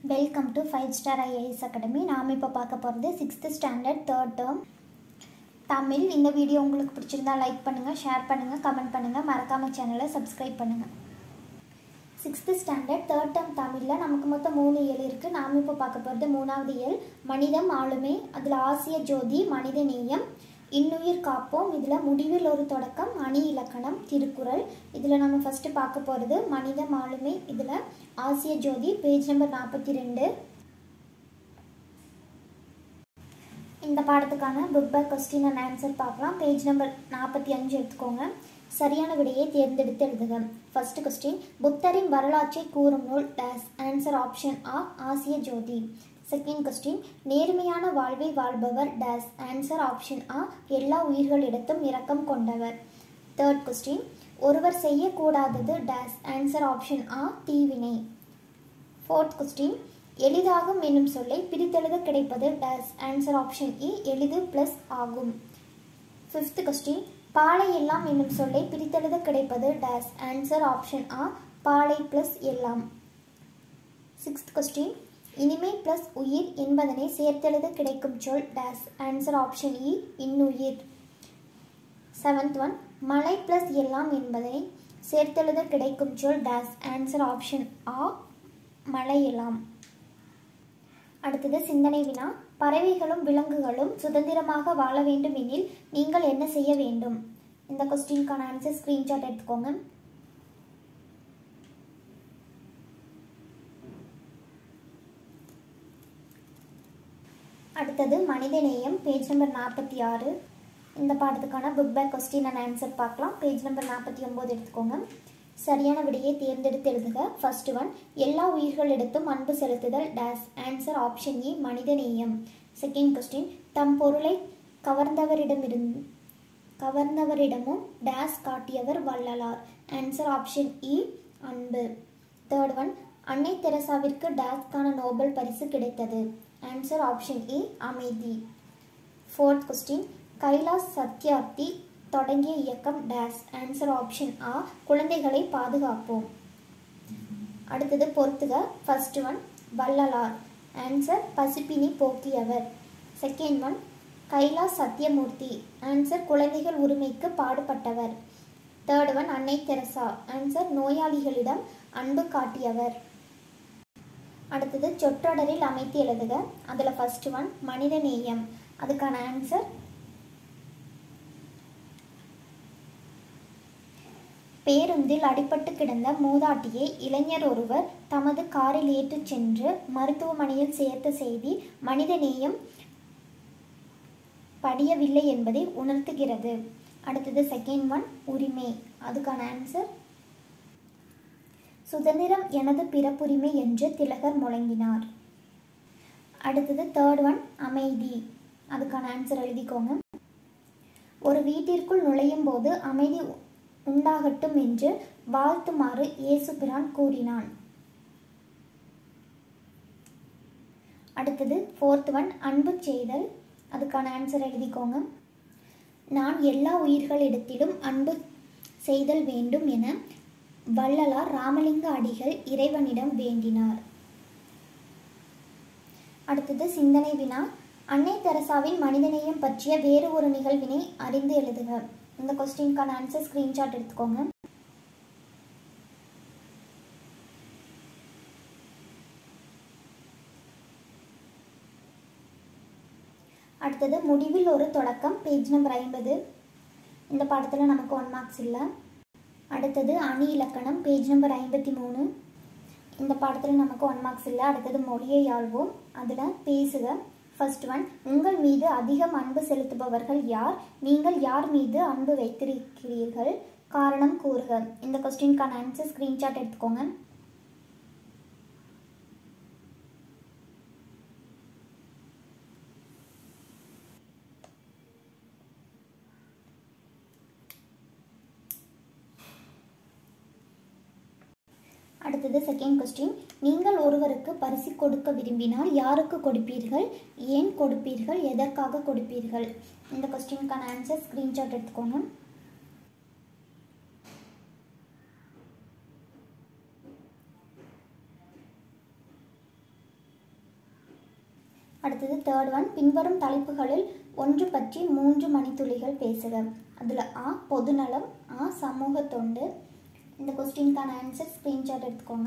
welcome to five star IAS academy நாம் இப்போ பார்க்க போகிறது sixth standard third term Tamil இந்த வீடியோ உங்களுக்கு பிடிச்சிருந்தா லைக் பண்ணுங்கள் ஷேர் பண்ணுங்கள் கமெண்ட் பண்ணுங்கள் மறக்காமல் சேனலை சப்ஸ்கிரைப் பண்ணுங்கள் சிக்ஸ்த்து ஸ்டாண்டர்ட் தேர்ட் டேர்ம் தமிழில் நமக்கு மொத்தம் மூணு இயல் இருக்குது நாம் இப்போ பார்க்க போகிறது மூணாவது இயல் மனிதம் ஆளுமை அதில் ஆசிய ஜோதி மனித நேயம் இன்னுயிர் காப்போம் இதில் முடிவில் ஒரு தொடக்கம் அணி இலக்கணம் திருக்குறள் இதில் நம்ம ஃபஸ்ட்டு பார்க்க போகிறது மனிதம் ஆளுமை இதில் ஆசிய ஜோதி பேஜ் நம்பர் நாற்பத்தி ரெண்டு இந்த பாடத்துக்கான book back question and answer பார்க்கலாம் பேஜ் நம்பர் நாற்பத்தி அஞ்சு எடுத்துக்கோங்க சரியான விடையை தேர்ந்தெடுத்து எழுதுக ஃபர்ஸ்ட் கொஸ்டின் புத்தரின் வரலாற்றை கூறும் நூல் டேஸ் ஆன்சர் ஆப்ஷன் ஆ ஆசிய ஜோதி செகண்ட் கொஸ்டின் நேர்மையான வாழ்வை வாழ்பவர் டேஸ் ஆன்சர் ஆப்ஷன் ஆ எல்லா உயிர்களிடத்தும் இரக்கம் கொண்டவர் தேர்ட் கொஸ்டின் ஒருவர் செய்யக்கூடாதது டேஸ் ஆன்சர் ஆப்ஷன் ஆ தீவினை ஃபோர்த் கொஸ்டின் எளிதாகும் என்னும் சொல்லை பிரித்தெழுத கிடைப்பது டேஸ் ஆன்சர் ஆப்ஷன் இ எளிது பிளஸ் ஆகும் ஃபிஃப்த் கொஸ்டின் பாலை எல்லாம் என்னும் சொல்லை பிரித்தெழுத கிடைப்பது டேஸ் ஆன்சர் ஆப்ஷன் ஆ பாலை பிளஸ் எல்லாம் சிக்ஸ்த் கொஸ்டின் இனிமை பிளஸ் உயிர் என்பதனை சேர்த்தெழுத கிடைக்கும் சொல் டேஸ் ஆன்சர் ஆப்ஷன் இ இன்னுயிர் செவன்த் ஒன் மலை பிளஸ் எல்லாம் என்பதனை சேர்த்தெழுத கிடைக்கும் சொல் டேஸ் ஆன்சர் ஆப்ஷன் ஆ மலையெல்லாம் அடுத்தது சிந்தனை வினா பறவைகளும் விலங்குகளும் சுதந்திரமாக வாழ வேண்டும் எனில் நீங்கள் என்ன செய்ய வேண்டும் இந்த கொஸ்டினுக்கான ஆன்சர் ஸ்க்ரீன்ஷாட் எடுத்துக்கோங்க அடுத்தது மனிதநேயம் பேஜ் நம்பர் நாற்பத்தி ஆறு இந்த பாடத்துக்கான book back question and answer பார்க்கலாம் பேஜ் நம்பர் நாற்பத்தி ஒம்பது எடுத்துக்கோங்க சரியான விடையை தேர்ந்தெடுத்து எழுதுக ஃபர்ஸ்ட் ஒன் எல்லா உயிர்களிடத்தும் அன்பு செலுத்துதல் டேஸ் ஆன்சர் ஆப்ஷன் இ மனிதநேயம் செகண்ட் கொஸ்டின் தம் பொருளை கவர்ந்தவரிடமிருந்து கவர்ந்தவரிடமும் டேஸ் காட்டியவர் வள்ளலார் ஆன்சர் ஆப்ஷன் இ அன்பு தேர்ட் ஒன் அன்னை தெரசாவிற்கு டேஸ்க்கான நோபல் பரிசு கிடைத்தது ஆன்சர் ஆப்ஷன் இ அமைதி ஃபோர்த் கொஸ்டின் கைலாஸ் சத்யார்த்தி தொடங்கிய இயக்கம் டேஸ் ஆன்சர் ஆப்ஷன் ஆ குழந்தைகளை பாதுகாப்போம் அடுத்தது பொறுத்துக ஃபர்ஸ்ட் ஒன் வள்ளலார் ஆன்சர் பசிப்பினி போக்கியவர் second one Kailash Satyamurthy answer குழந்தைகள் உரிமைக்கு பாடுபட்டவர் தேர்ட் ஒன் அன்னை தெரசா ஆன்சர் நோயாளிகளிடம் அன்பு காட்டியவர் அடுத்தது சொற்றொடரில் அமைத்து எழுதுக அதில் ஃபர்ஸ்ட் ஒன் மனித நேயம் அதுக்கான ஆன்சர் பேருந்தில் அடிபட்டு கிடந்த மூதாட்டியை இளைஞர் ஒருவர் தமது காரில் ஏற்றுச் சென்று மருத்துவமனையில் சேர்த்த செய்தி மனிதநேயம் படியவில்லை என்பதை உணர்த்துகிறது அடுத்தது செகண்ட் ஒன் உரிமை அதுக்கான ஆன்சர் சுதந்திரம் எனது பிறப்புரிமை என்று திலகர் முழங்கினார் அடுத்தது தேர்ட் ஒன் அமைதி அதுக்கான ஆன்சர் எழுதிக்கோங்க ஒரு வீட்டிற்குள் நுழையும் போது அமைதி உண்டாகட்டும் என்று வாழ்த்துமாறு இயேசுபிரான் கூறினான் அடுத்தது ஃபோர்த் ஒன் அன்பு செய்தல் அதுக்கான ஆன்சர் எழுதிக்கோங்க நான் எல்லா உயிர்களிடத்திலும் அன்பு செய்தல் வேண்டும் என வள்ளலார் ராமலிங்க அடிகள் இறைவனிடம் வேண்டினார் அடுத்தது சிந்தனை வினா அன்னை தெரசாவின் மனிதநேயம் பற்றிய வேறு ஒரு நிகழ்வினை அறிந்து எழுதுக இந்த கொஸ்டினுக்கான ஆன்சர் ஸ்க்ரீன்ஷாட் எடுத்துக்கோங்க அடுத்தது முடிவில் ஒரு தொடக்கம் பேஜ் நம்பர் ஐம்பது இந்த பாடத்தில் நமக்கு ஒன் மார்க்ஸ் இல்லை அடுத்தது அணி இலக்கணம் பேஜ் நம்பர் ஐம்பத்தி மூணு இந்த பாடத்தில் நமக்கு ஒன் மார்க்ஸ் இல்லை அடுத்தது மொழியை ஆள்வோம் அதில் பேசுக ஃபர்ஸ்ட் ஒன் உங்கள் மீது அதிகம் அன்பு செலுத்துபவர்கள் யார் நீங்கள் யார் மீது அன்பு வைத்திருக்கிறீர்கள் காரணம் கூறுக இந்த கொஸ்டினுக்கான ஆன்சர் ஸ்க்ரீன்ஷாட் எடுத்துக்கோங்க அடுத்தது செகண்ட் கொஸ்டின் நீங்கள் ஒருவருக்கு பரிசு கொடுக்க விரும்பினால் யாருக்கு கொடுப்பீர்கள் ஏன் கொடுப்பீர்கள் எதற்காக கொடுப்பீர்கள் இந்த கொஸ்டினுக்கான ஆன்சர் ஸ்க்ரீன்ஷாட் எடுத்துக்கோங்க அடுத்தது தேர்ட் ஒன் பின்வரும் தலைப்புகளில் ஒன்று பற்றி மூன்று மணித்துளிகள் பேசுக அதில் ஆ பொதுநலம் ஆ சமூக தொண்டு இந்த கொஸ்டினுக்கான ஆன்சர் ஸ்க்ரீன்ஷாட் எடுத்துக்கோங்க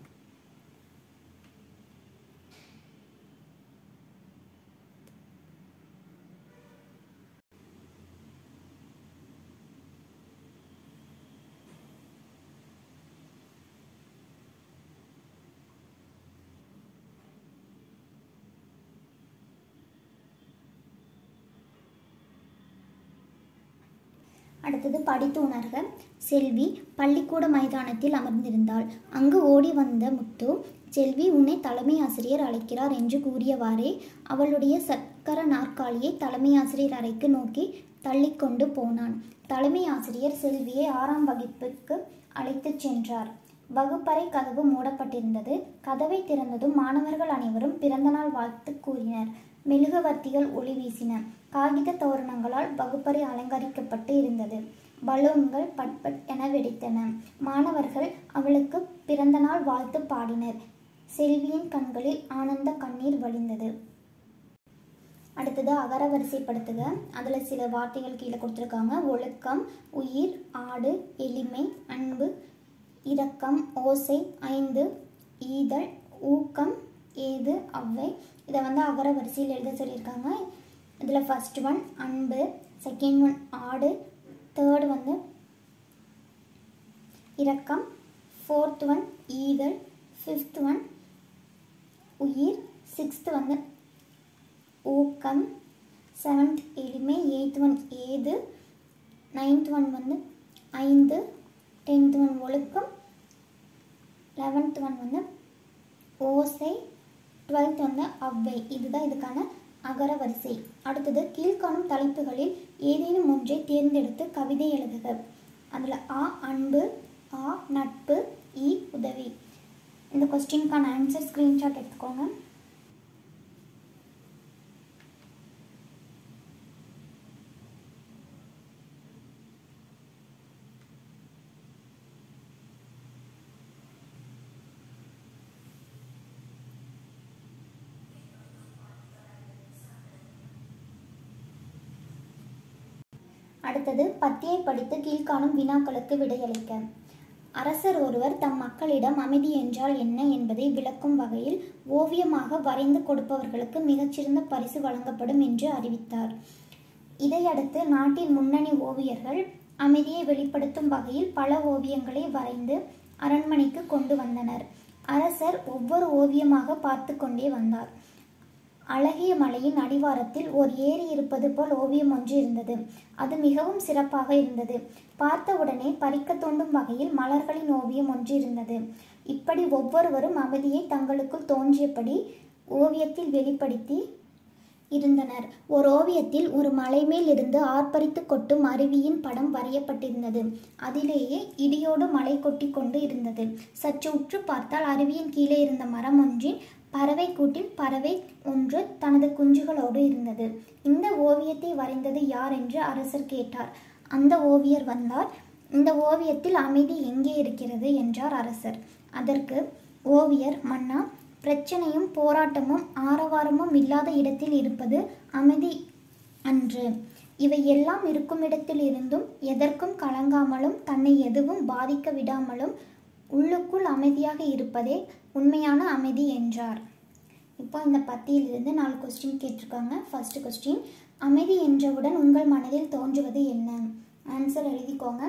அடுத்தது படித்து உணர்க செல்வி பள்ளிக்கூட மைதானத்தில் அமர்ந்திருந்தாள் அங்கு ஓடி வந்த முத்து செல்வி உன்னை தலைமை ஆசிரியர் அழைக்கிறார் என்று கூறியவாறே அவளுடைய சக்கர நாற்காலியை தலைமை ஆசிரியர் அறைக்கு நோக்கி தள்ளிக்கொண்டு போனான் தலைமை ஆசிரியர் செல்வியை ஆறாம் வகுப்புக்கு அழைத்துச் சென்றார் வகுப்பறை கதவு மூடப்பட்டிருந்தது கதவை திறந்ததும் மாணவர்கள் அனைவரும் பிறந்தநாள் வாழ்த்து கூறினர் மெழுகுவர்த்திகள் ஒளி வீசின காகித தோரணங்களால் வகுப்பறை அலங்கரிக்கப்பட்டு இருந்தது பலூன்கள் பட்பட் என வெடித்தன மாணவர்கள் அவளுக்கு பிறந்தநாள் வாழ்த்து பாடினர் செல்வியின் கண்களில் ஆனந்த கண்ணீர் வழிந்தது அடுத்தது அகர வரிசைப்படுத்துக அதில் சில வார்த்தைகள் கீழே கொடுத்துருக்காங்க ஒழுக்கம் உயிர் ஆடு எளிமை அன்பு இரக்கம் ஓசை ஐந்து ஈதல் ஊக்கம் ஏது அவ்வை இதை வந்து அகர வரிசையில் எழுத சொல்லியிருக்காங்க இதில் ஃபர்ஸ்ட் ஒன் அன்பு செகண்ட் ஒன் ஆடு தேர்ட் வந்து இரக்கம் ஃபோர்த் ஒன் ஈதல் ஃபிஃப்த் ஒன் உயிர் சிக்ஸ்த் வந்து ஊக்கம் செவன்த் எளிமை எயித் ஒன் ஏது நைன்த் ஒன் வந்து ஐந்து டென்த் ஒன் ஒழுக்கம் லெவன்த் ஒன் வந்து ஓசை டுவெல்த் வந்து அவ்வை இதுதான் இதுக்கான அகர வரிசை அடுத்தது கீழ்காணும் தலைப்புகளில் ஏதேனும் ஒன்றை தேர்ந்தெடுத்து கவிதை எழுதுக அதில் ஆ அன்பு ஆ நட்பு இ உதவி இந்த கொஸ்டினுக்கான ஆன்சர் ஸ்க்ரீன்ஷாட் எடுத்துக்கோங்க அடுத்தது பத்தியை படித்து கீழ்காணும் வினாக்களுக்கு விடையளிக்க அரசர் ஒருவர் தம் மக்களிடம் அமைதி என்றால் என்ன என்பதை விளக்கும் வகையில் ஓவியமாக வரைந்து கொடுப்பவர்களுக்கு மிகச்சிறந்த பரிசு வழங்கப்படும் என்று அறிவித்தார் இதையடுத்து நாட்டின் முன்னணி ஓவியர்கள் அமைதியை வெளிப்படுத்தும் வகையில் பல ஓவியங்களை வரைந்து அரண்மனைக்கு கொண்டு வந்தனர் அரசர் ஒவ்வொரு ஓவியமாக பார்த்து கொண்டே வந்தார் அழகிய மலையின் அடிவாரத்தில் ஓர் ஏரி இருப்பது போல் ஓவியம் ஒன்று இருந்தது அது மிகவும் சிறப்பாக இருந்தது பார்த்தவுடனே பறிக்க தோண்டும் வகையில் மலர்களின் ஓவியம் ஒன்று இருந்தது இப்படி ஒவ்வொருவரும் அமைதியை தங்களுக்குள் தோன்றியபடி ஓவியத்தில் வெளிப்படுத்தி இருந்தனர் ஒரு ஓவியத்தில் ஒரு மலை மேல் இருந்து ஆர்ப்பரித்து கொட்டும் அருவியின் படம் வரையப்பட்டிருந்தது அதிலேயே இடியோடு மலை கொட்டி கொண்டு இருந்தது சற்று உற்று பார்த்தால் அருவியின் கீழே இருந்த மரம் ஒன்றின் பறவை கூட்டில் பறவை ஒன்று தனது குஞ்சுகளோடு இருந்தது இந்த ஓவியத்தை வரைந்தது யார் என்று அரசர் கேட்டார் அந்த ஓவியர் வந்தார் இந்த ஓவியத்தில் அமைதி எங்கே இருக்கிறது என்றார் அரசர் அதற்கு ஓவியர் மன்னா பிரச்சனையும் போராட்டமும் ஆரவாரமும் இல்லாத இடத்தில் இருப்பது அமைதி அன்று இவை எல்லாம் இருக்கும் இடத்தில் இருந்தும் எதற்கும் கலங்காமலும் தன்னை எதுவும் பாதிக்க விடாமலும் உள்ளுக்குள் அமைதியாக இருப்பதே உண்மையான அமைதி என்றார் இப்போ இந்த பத்தியிலிருந்து நாலு கொஸ்டின் கேட்டிருக்காங்க ஃபர்ஸ்ட் கொஸ்டின் அமைதி என்றவுடன் உங்கள் மனதில் தோன்றுவது என்ன ஆன்சர் எழுதிக்கோங்க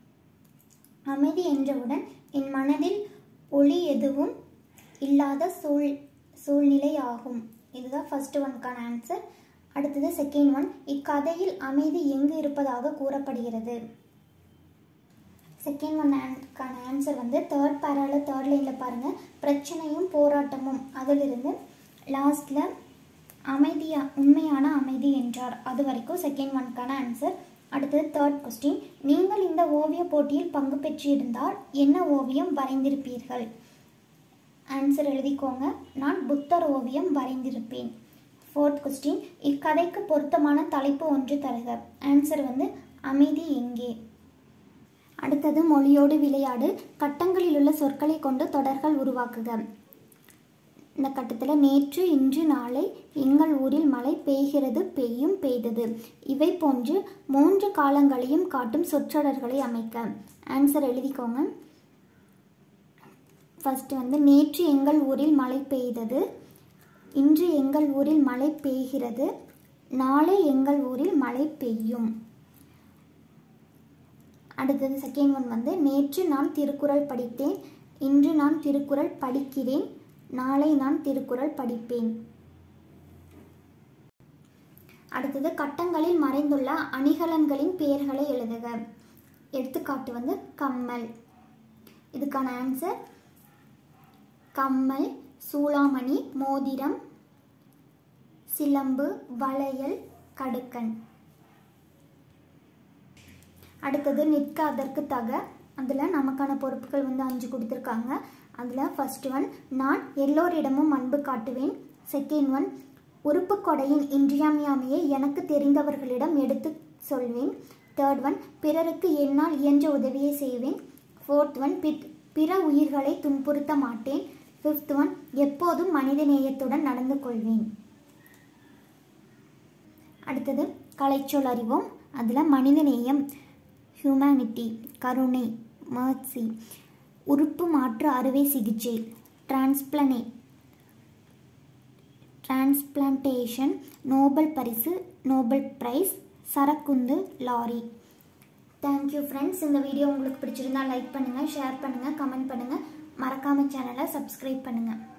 அமைதி என்றவுடன் என் மனதில் ஒளி எதுவும் இல்லாத சூழ் சூழ்நிலை ஆகும் இதுதான் ஃபர்ஸ்ட் ஒன்க்கான ஆன்சர் அடுத்தது செகண்ட் ஒன் இக்கதையில் அமைதி எங்கு இருப்பதாக கூறப்படுகிறது செகண்ட் ஒன் ஆன்க்கான ஆன்சர் வந்து தேர்ட் பேரால தேர்ட் லைனில் பாருங்கள் பிரச்சனையும் போராட்டமும் அதிலிருந்து லாஸ்டில் அமைதியா உண்மையான அமைதி என்றார் அது வரைக்கும் செகண்ட் ஒன்க்கான ஆன்சர் அடுத்தது தேர்ட் கொஸ்டின் நீங்கள் இந்த ஓவிய போட்டியில் பங்கு பெற்றிருந்தால் என்ன ஓவியம் வரைந்திருப்பீர்கள் ஆன்சர் எழுதிக்கோங்க நான் புத்தர் ஓவியம் வரைந்திருப்பேன் ஃபோர்த் கொஸ்டின் இக்கதைக்கு பொருத்தமான தலைப்பு ஒன்று தருக ஆன்சர் வந்து அமைதி எங்கே அடுத்தது மொழியோடு விளையாடு கட்டங்களில் உள்ள சொற்களை கொண்டு தொடர்கள் உருவாக்குக இந்த கட்டத்தில் நேற்று இன்று நாளை எங்கள் ஊரில் மழை பெய்கிறது பெய்யும் பெய்தது இவை போன்று மூன்று காலங்களையும் காட்டும் சொற்றொடர்களை அமைக்க ஆன்சர் எழுதிக்கோங்க ஃபர்ஸ்ட் வந்து நேற்று எங்கள் ஊரில் மழை பெய்தது இன்று எங்கள் ஊரில் மழை பெய்கிறது நாளை எங்கள் ஊரில் மழை பெய்யும் அடுத்தது செகண்ட் ஒன் வந்து நேற்று நான் திருக்குறள் படித்தேன் இன்று நான் திருக்குறள் படிக்கிறேன் நாளை நான் திருக்குறள் படிப்பேன் அடுத்தது கட்டங்களில் மறைந்துள்ள அணிகலன்களின் பெயர்களை எழுதுக எடுத்துக்காட்டு வந்து கம்மல் இதுக்கான ஆன்சர் கம்மல் சூளாமணி மோதிரம் சிலம்பு வளையல் கடுக்கன் அடுத்தது நிற்க அதற்கு தக அதில் நமக்கான பொறுப்புகள் வந்து அஞ்சு கொடுத்துருக்காங்க அதில் ஃபர்ஸ்ட் ஒன் நான் எல்லோரிடமும் அன்பு காட்டுவேன் செகண்ட் ஒன் உறுப்பு கொடையின் இன்றியமையாமையை எனக்கு தெரிந்தவர்களிடம் எடுத்து சொல்வேன் தேர்ட் ஒன் பிறருக்கு என்னால் இயன்ற உதவியை செய்வேன் ஃபோர்த் ஒன் பிற உயிர்களை துன்புறுத்த மாட்டேன் ஃபிஃப்த் ஒன் எப்போதும் மனித நேயத்துடன் நடந்து கொள்வேன் அடுத்தது கலைச்சொல் அறிவோம் அதில் மனிதநேயம் ஹியூமனிட்டி கருணை மர்சி உறுப்பு மாற்று அறுவை சிகிச்சை டிரான்ஸ்பிளனே டிரான்ஸ்பிளான்டேஷன் நோபல் பரிசு நோபல் பிரைஸ் சரக்குந்து லாரி தேங்க்யூ ஃப்ரெண்ட்ஸ் இந்த வீடியோ உங்களுக்கு பிடிச்சிருந்தா லைக் பண்ணுங்கள் ஷேர் பண்ணுங்கள் கமெண்ட் பண்ணுங்கள் மறக்காமல் சேனலை சப்ஸ்கிரைப் பண்ணுங்கள்